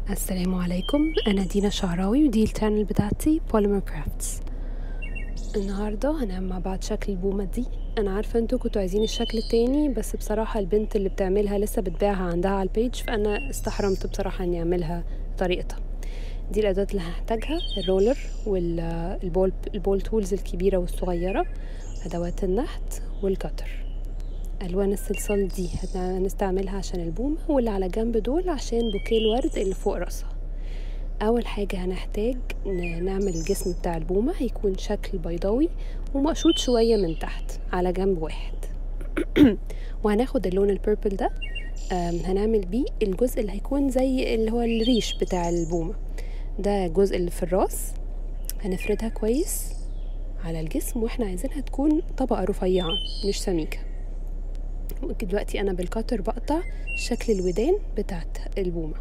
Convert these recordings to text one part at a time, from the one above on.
السلام عليكم انا دينا شعراوي ودي الشانل بتاعتي بوليمر كرافتس النهارده هنعمل مع بعض شكل البومه دي انا عارفه انتوا كنتوا عايزين الشكل التاني بس بصراحه البنت اللي بتعملها لسه بتبيعها عندها على البيج فانا استحرمت بصراحه اني اعملها طريقتها دي الادوات اللي هحتاجها الرولر والبول البول تولز الكبيره والصغيره ادوات النحت والكتر الوان الصلصال دي هنستعملها عشان البومة واللي على جنب دول عشان بوكيه الورد اللي فوق راسها اول حاجة هنحتاج نعمل الجسم بتاع البومة هيكون شكل بيضاوي ومقشوط شوية من تحت على جنب واحد وهناخد اللون البيربل ده هنعمل بيه الجزء اللي هيكون زي اللي هو الريش بتاع البومة ده الجزء اللي في الراس هنفردها كويس على الجسم واحنا عايزينها تكون طبقة رفيعة مش سميكة دلوقتي انا بالكتر بقطع شكل الودان بتاعت البومه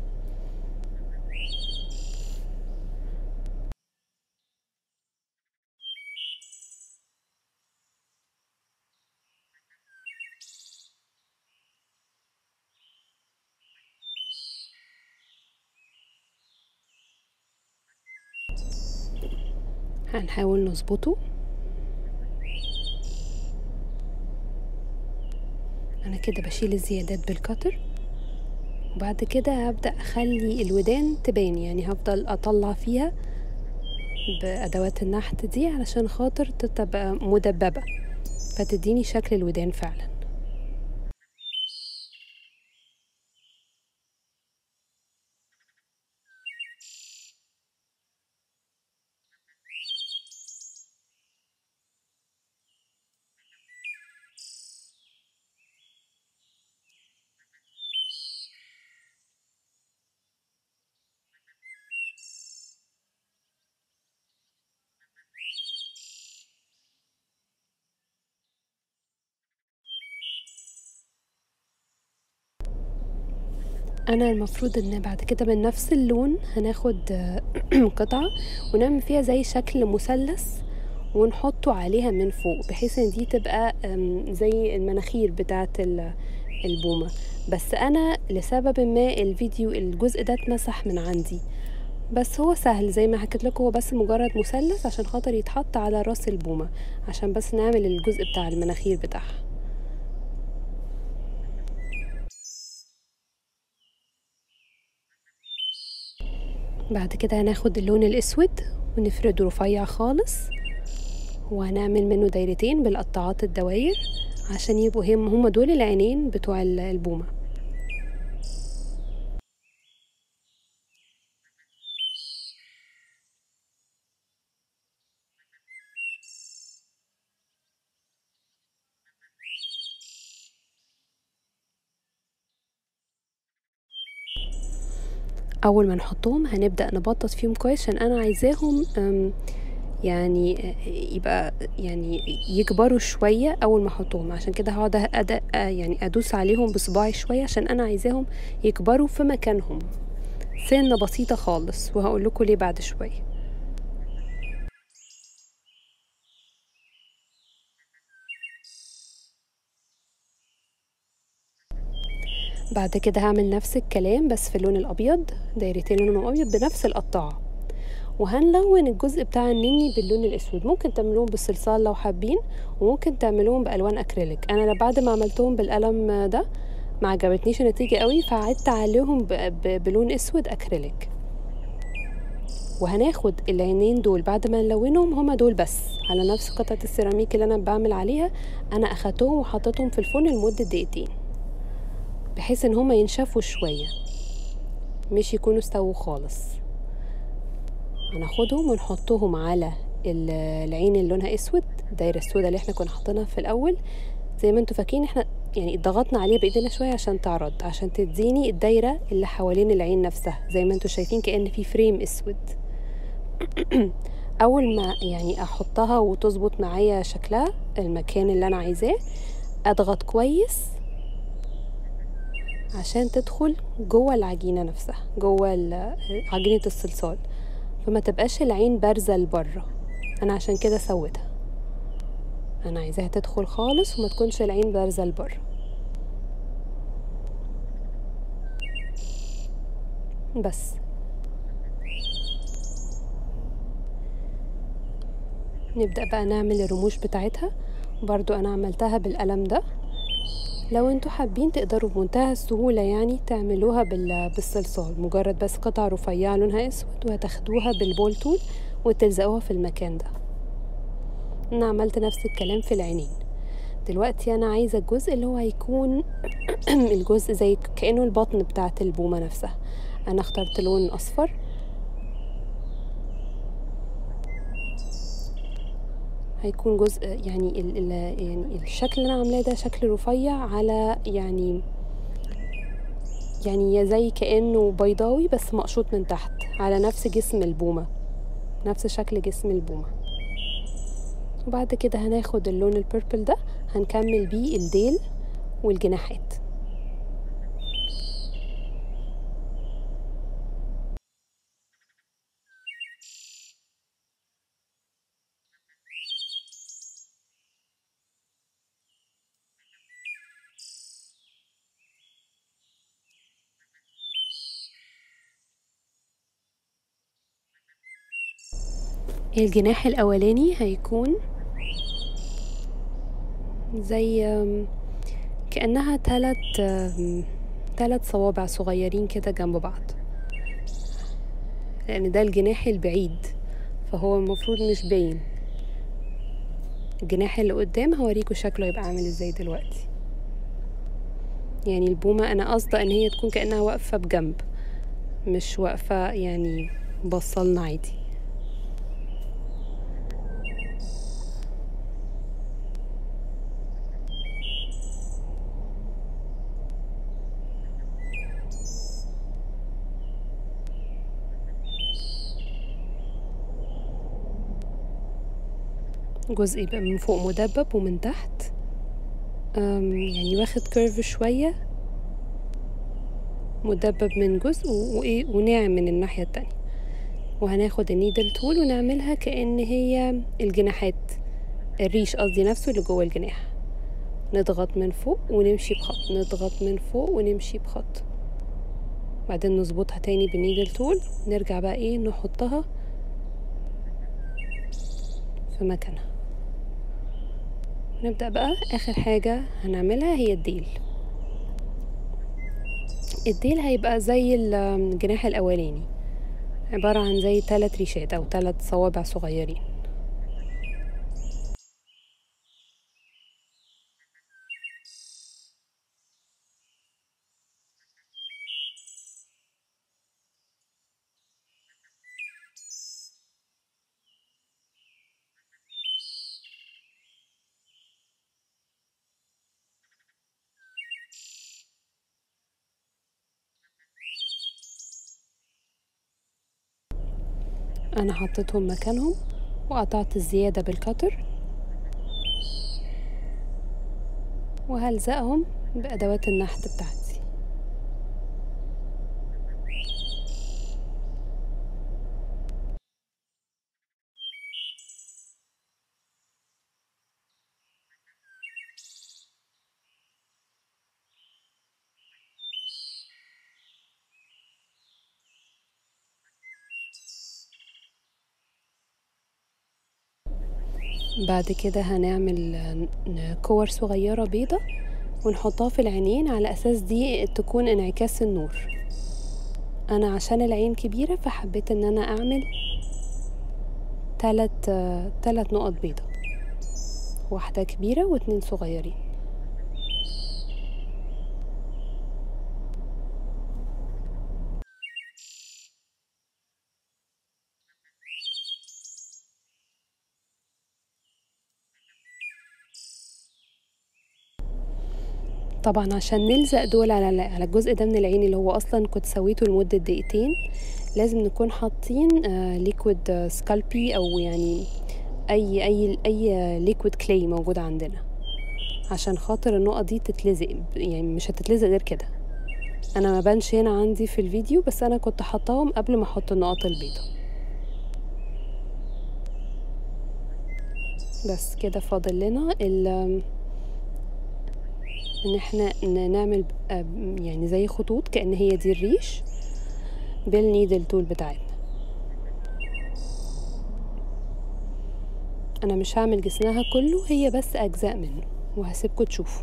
هنحاول نظبطه انا كده بشيل الزيادات بالكتر وبعد كده هبدأ اخلي الودان تبان يعني هفضل اطلع فيها بادوات النحت دي علشان خاطر تبقى مدببة فتديني شكل الودان فعلا انا المفروض ان بعد كده من نفس اللون هناخد قطعة ونعمل فيها زي شكل مثلث ونحطه عليها من فوق بحيث ان دي تبقى زي المناخير بتاعه البومة بس انا لسبب ما الفيديو الجزء ده اتمسح من عندي بس هو سهل زي ما حكيت لكم هو بس مجرد مثلث عشان خاطر يتحط على راس البومة عشان بس نعمل الجزء بتاع المناخير بتاعها بعد كده هناخد اللون الاسود ونفرده رفيع خالص وهنعمل منه دايرتين بالقطاعات الدواير عشان يبقوا هم هما دول العينين بتوع البومه اول ما نحطهم هنبدا نبطط فيهم كويس عشان انا عايزاهم يعني يبقى يعني يكبروا شويه اول ما احطهم عشان كده هقعد أد... يعني ادوس عليهم بصباعي شويه عشان انا عايزاهم يكبروا في مكانهم سنه بسيطه خالص وهقول لكم ليه بعد شويه بعد كده هعمل نفس الكلام بس في اللون الابيض دايرتين لون ابيض بنفس القطاعه وهنلون الجزء بتاع النني باللون الاسود ممكن تعملوهم بالصلصال لو حابين وممكن تعملوهم بالوان اكريليك انا بعد ما عملتهم بالقلم ده ما عجبتنيش النتيجه قوي فعدت عليهم بلون اسود اكريليك وهناخد العينين دول بعد ما نلونهم هما دول بس على نفس قطعه السيراميك اللي انا بعمل عليها انا اخدتهم وحطيتهم في الفرن لمده دقيقتين بحيث ان هما ينشفوا شويه مش يكونوا استووا خالص هناخدهم ونحطهم على العين اللي لونها اسود الدايره السوداء اللي احنا كنا حاطينها في الاول زي ما انتوا فاكرين احنا يعني ضغطنا عليها بايدينا شويه عشان تعرض عشان تديني الدايره اللي حوالين العين نفسها زي ما انتوا شايفين كأن في فريم اسود اول ما يعني احطها وتظبط معايا شكلها المكان اللي انا عايزاه اضغط كويس عشان تدخل جوه العجينة نفسها جوه عجينة الصلصال فما تبقاش العين بارزة لبره انا عشان كده سويتها انا عايزاها تدخل خالص وما تكونش العين بارزة لبره بس نبدأ بقى نعمل الرموش بتاعتها برضو أنا عملتها بالقلم ده لو انتوا حابين تقدروا بمنتهى السهولة يعني تعملوها بالصلصال مجرد بس قطع رفيعة لونها اسود وهتاخدوها بالبول تول وتلزقوها في المكان ده انا عملت نفس الكلام في العينين دلوقتي انا عايزة الجزء اللي هو هيكون الجزء زي كأنه البطن بتاعة البومة نفسها انا اخترت لون اصفر هيكون جزء يعني ال ال يعني الشكل اللي انا عاملاه ده شكل رفيع على يعني يعني زي كأنه بيضاوي بس مقشوط من تحت على نفس جسم البومة نفس شكل جسم البومة وبعد كده هناخد اللون البيربل ده هنكمل بيه الديل والجناحات الجناح الأولاني هيكون زي كأنها تلت تلت صوابع صغيرين كده جنب بعض لأن ده الجناح البعيد فهو المفروض مش باين الجناح اللي قدام هوريكوا شكله يبقى عامل ازاي دلوقتي يعني البومة أنا قصده إن هي تكون كأنها واقفة بجنب مش واقفة يعني بصلنا عادي جزء يبقى من فوق مدبب ومن تحت يعني واخد كيرف شوية مدبب من جزء وإيه وناعم من الناحية التانية وهناخد النيدل تول ونعملها كأن هي الجناحات الريش قصدي نفسه اللي جوه الجناح نضغط من فوق ونمشي بخط نضغط من فوق ونمشي بخط بعدين نظبطها تاني بالنيدل تول نرجع بقى ايه نحطها في مكانها نبدأ بقى آخر حاجة هنعملها هي الديل الديل هيبقى زي الجناح الأولاني عبارة عن زي تلات ريشات أو تلات صوابع صغيرين انا حطيتهم مكانهم وقطعت الزيادة بالكتر وهلزقهم بأدوات النحت بتاعتي بعد كده هنعمل كور صغيرة بيضة ونحطها في العينين على أساس دي تكون انعكاس النور أنا عشان العين كبيرة فحبيت إن أنا أعمل تلت تلت نقط بيضة واحدة كبيرة واتنين صغيرين طبعا عشان نلزق دول على على الجزء ده من العين اللي هو اصلا كنت سويته لمده دقيقتين لازم نكون حاطين آه ليكويد سكالبي او يعني اي اي اي ليكويد كلاي موجود عندنا عشان خاطر النقط دي تتلزق يعني مش هتتلزق غير كده انا ما بانش هنا عندي في الفيديو بس انا كنت حطاهم قبل ما احط النقط البيضة بس كده فاضل لنا ان احنا نعمل يعني زي خطوط كأن هي دي الريش بالنيدل تول بتاعتنا انا مش هعمل جسمها كله هي بس اجزاء منه وهسيبكم تشوفوا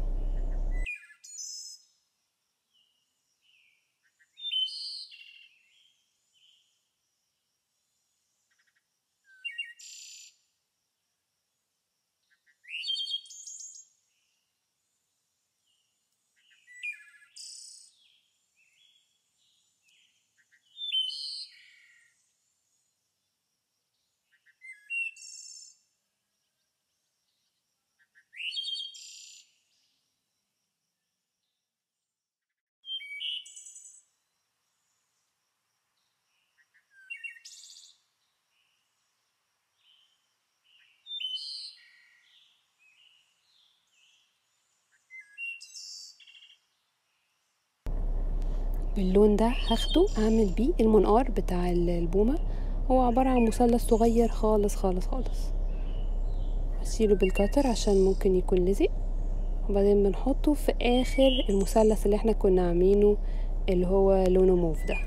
باللون ده هاخده اعمل بيه المنقار بتاع البومة هو عبارة عن مثلث صغير خالص خالص خالص هشيله بالكتر عشان ممكن يكون لزق وبعدين بنحطه في اخر المثلث اللي احنا كنا عاملينه اللي هو لونه موف ده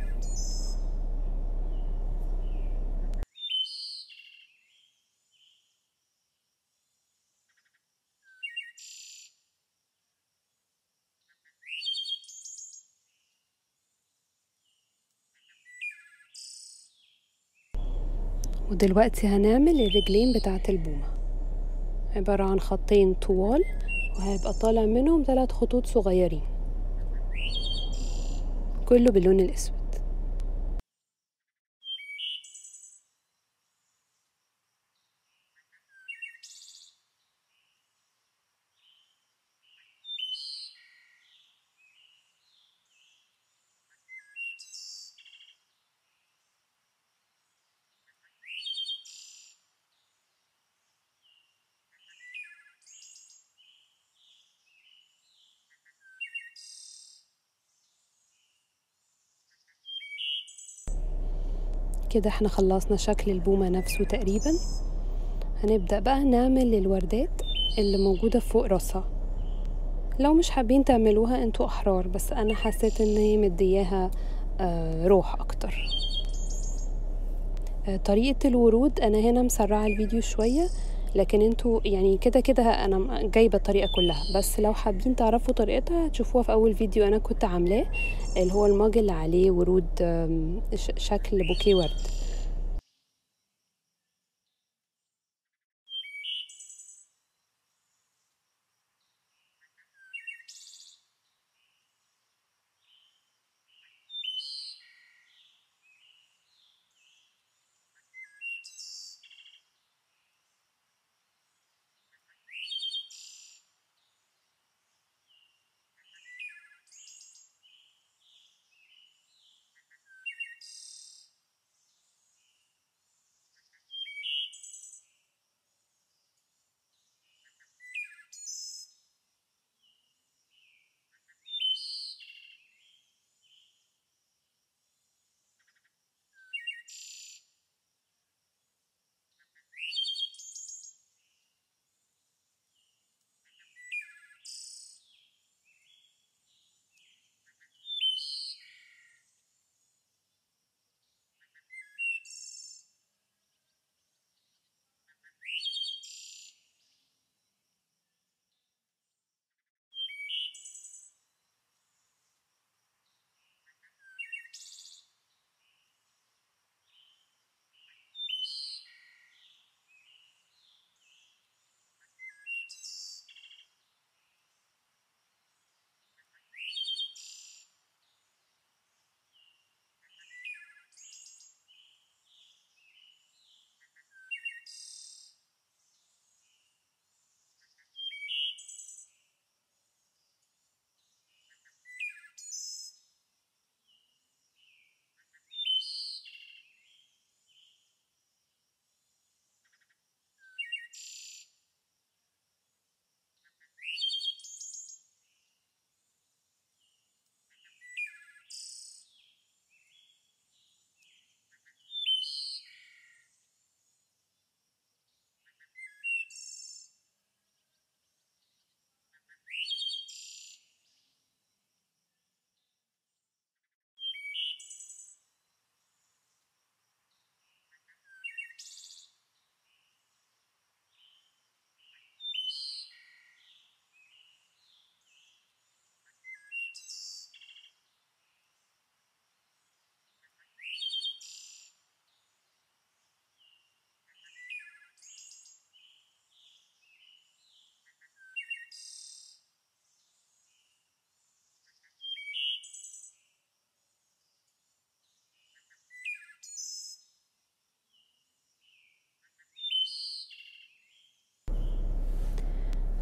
ودلوقتي هنعمل الرجلين بتاعة البومة عبارة عن خطين طوال وهيبقى طالع منهم ثلاث خطوط صغيرين كله باللون الأسود كده احنا خلصنا شكل البومة نفسه تقريبا هنبدأ بقى نعمل الوردات اللي موجودة فوق راسها لو مش حابين تعملوها انتوا احرار بس انا حسيت ان هي مدياها آه روح اكتر آه طريقة الورود انا هنا مسرعة الفيديو شوية لكن انتوا يعني كده كده انا جايبه الطريقه كلها بس لو حابين تعرفوا طريقتها هتشوفوها في اول فيديو انا كنت عاملاه اللي هو الماج اللي عليه ورود شكل بوكيه ورد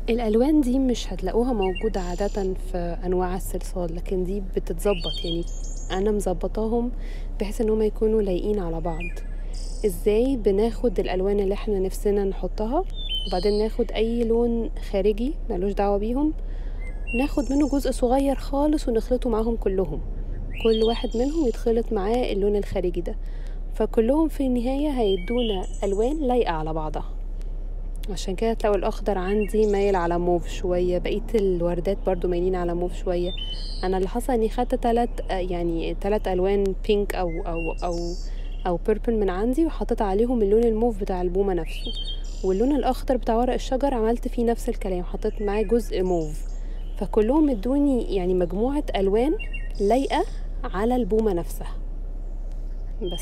الألوان دي مش هتلاقوها موجودة عادة في أنواع الصلصال لكن دي بتتظبط يعني أنا مظبطاهم بحيث إن هما يكونوا لايقين على بعض ازاي بناخد الألوان اللي احنا نفسنا نحطها وبعدين ناخد أي لون خارجي ملوش دعوة بيهم ناخد منه جزء صغير خالص ونخلطه معاهم كلهم كل واحد منهم يتخلط معاه اللون الخارجي ده فكلهم في النهاية هيدونا ألوان لايقة على بعضها عشان كده تلاقوا الأخضر عندي مايل على موف شوية بقية الوردات برضو مايلين على موف شوية أنا اللي حصل إني خدت تلات يعني تلات ألوان بينك أو أو أو أو بيربل من عندي وحطيت عليهم اللون الموف بتاع البومة نفسه واللون الأخضر بتاع ورق الشجر عملت فيه نفس الكلام حطيت معاه جزء موف فكلهم ادوني يعني مجموعة ألوان لايقة على البومة نفسها بس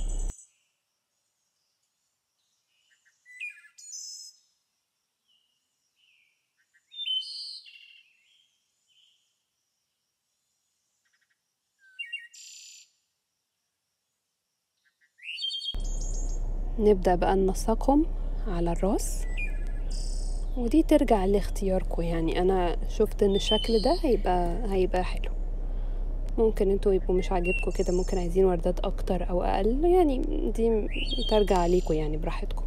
نبدأ بقى ننسقهم على الراس ودي ترجع لاختياركم يعني انا شفت ان الشكل ده هيبقى هيبقى حلو ممكن انتوا يبقوا مش عاجبكم كده ممكن عايزين وردات اكتر او اقل يعني دي ترجع عليكم يعني براحتكم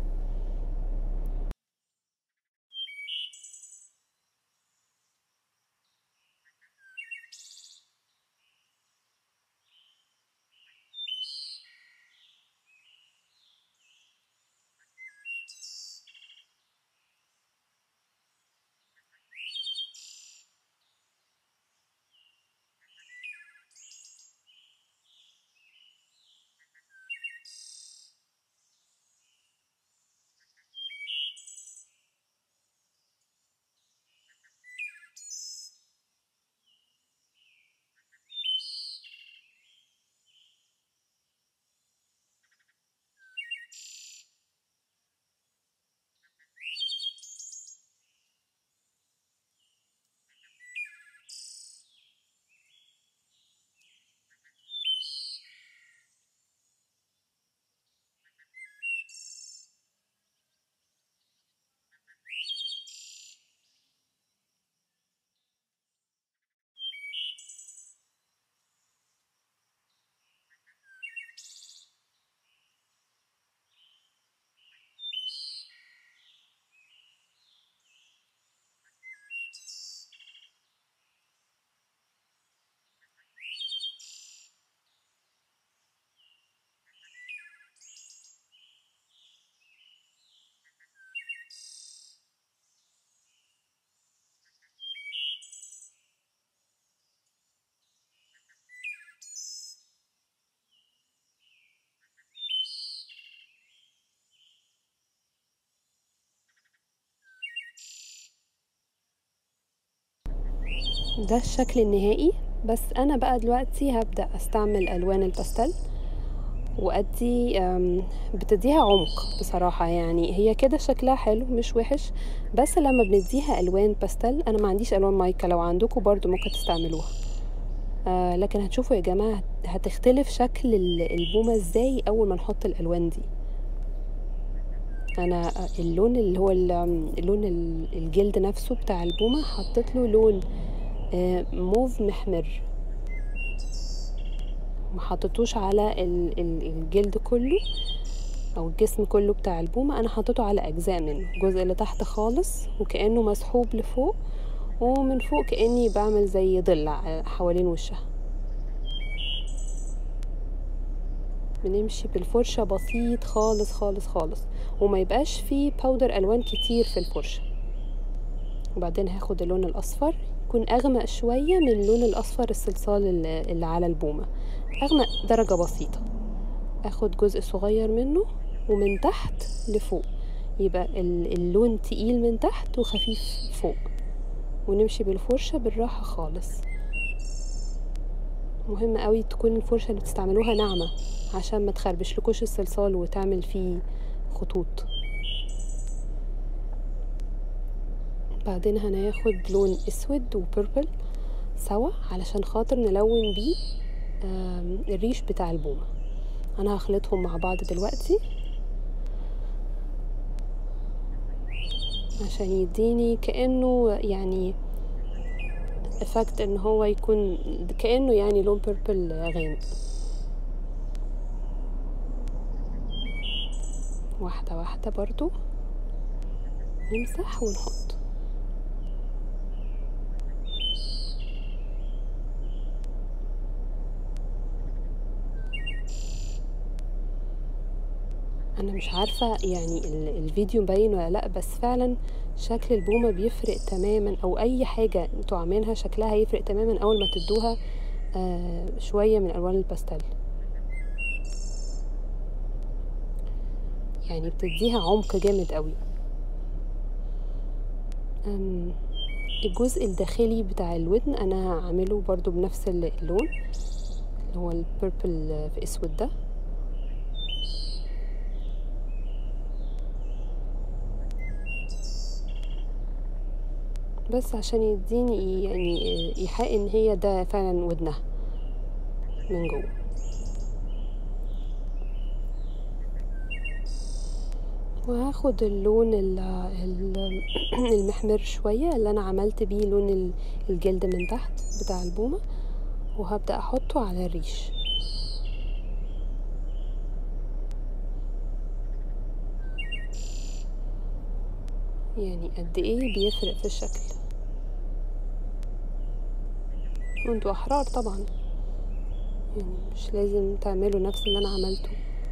ده الشكل النهائي بس انا بقى دلوقتي هبدأ استعمل الوان الباستل وادي أم، بتديها عمق بصراحة يعني هي كده شكلها حلو مش وحش بس لما بنديها الوان باستل انا ما عنديش الوان مايكا لو عندكم برضو ممكن تستعملوها آه لكن هتشوفوا يا جماعة هتختلف شكل ال- البومة ازاي اول ما نحط الالوان دي انا اللون اللي هو ال- اللون ال- الجلد نفسه بتاع البومة حطيت له لون آه، موف محمر ما حطيتوش على ال- ال- الجلد كله او الجسم كله بتاع البومة انا حطيته على اجزاء منه الجزء اللي تحت خالص وكأنه مسحوب لفوق ومن فوق كأني بعمل زي ضلع حوالين وشها بنمشي بالفرشة بسيط خالص خالص خالص وما يبقاش فيه باودر الوان كتير في الفرشة وبعدين هاخد اللون الاصفر يكون اغمق شوية من اللون الاصفر الصلصال اللي اللي على البومة اغمق درجة بسيطة اخد جزء صغير منه ومن تحت لفوق يبقى ال- اللون تقيل من تحت وخفيف فوق ونمشي بالفرشة بالراحة خالص مهم قوي تكون الفرشة اللي بتستعملوها ناعمة عشان ما تخربش لكوش الصلصال وتعمل فيه خطوط بعدين هناخد لون اسود وبيربل سوا علشان خاطر نلون بيه آم، الريش بتاع البومة انا هخلطهم مع بعض دلوقتي عشان يديني كأنه يعني افكت ان هو يكون كأنه يعني لون بيربل غامق واحدة واحدة برضو نمسح ونحط انا مش عارفة يعني الفيديو مبين ولا لا بس فعلا شكل البومة بيفرق تماما او اي حاجة انتوا عاملينها شكلها هيفرق تماما اول ما تدوها آه شوية من الوان الباستيل يعني بتديها عمق جامد قوي الجزء الداخلي بتاع الودن انا هعمله برضو بنفس اللون اللي هو البيربل في اسود ده بس عشان يديني يعني ايحاء ان هي ده فعلا ودنها من جوه وهاخد اللون المحمر شوية اللي انا عملت بيه لون الجلد من تحت بتاع البومة وهبدأ احطه على الريش يعني قد ايه بيفرق في الشكل وانتوا احرار طبعا يعني مش لازم تعملوا نفس اللي انا عملته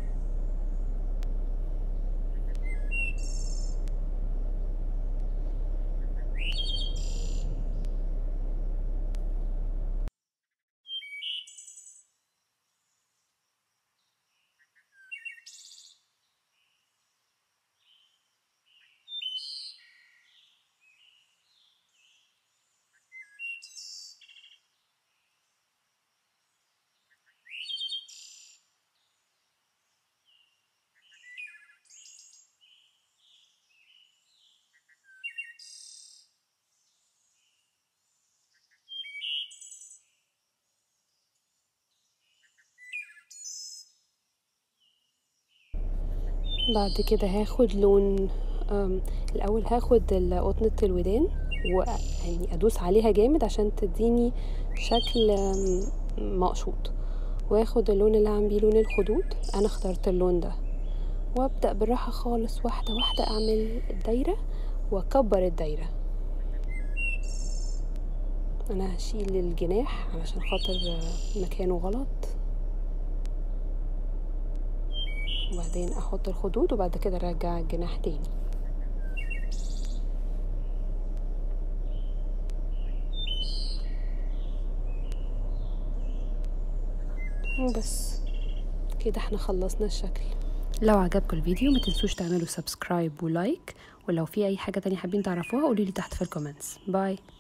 بعد كده هاخد لون الاول هاخد قطنة الودان ويعني ادوس عليها جامد عشان تديني شكل مقشوط واخد اللون اللي عم بيه لون الخدود انا اخترت اللون ده وابدا بالراحه خالص واحده واحده اعمل الدايره واكبر الدايره انا هشيل الجناح علشان خاطر مكانه غلط وبعدين احط الخدود وبعد كده ارجع الجناح تاني وبس كده احنا خلصنا الشكل لو عجبكم الفيديو ما تنسوش تعملوا سبسكرايب ولايك ولو في اي حاجة تانية حابين تعرفوها قولولي تحت في الكومنتس باي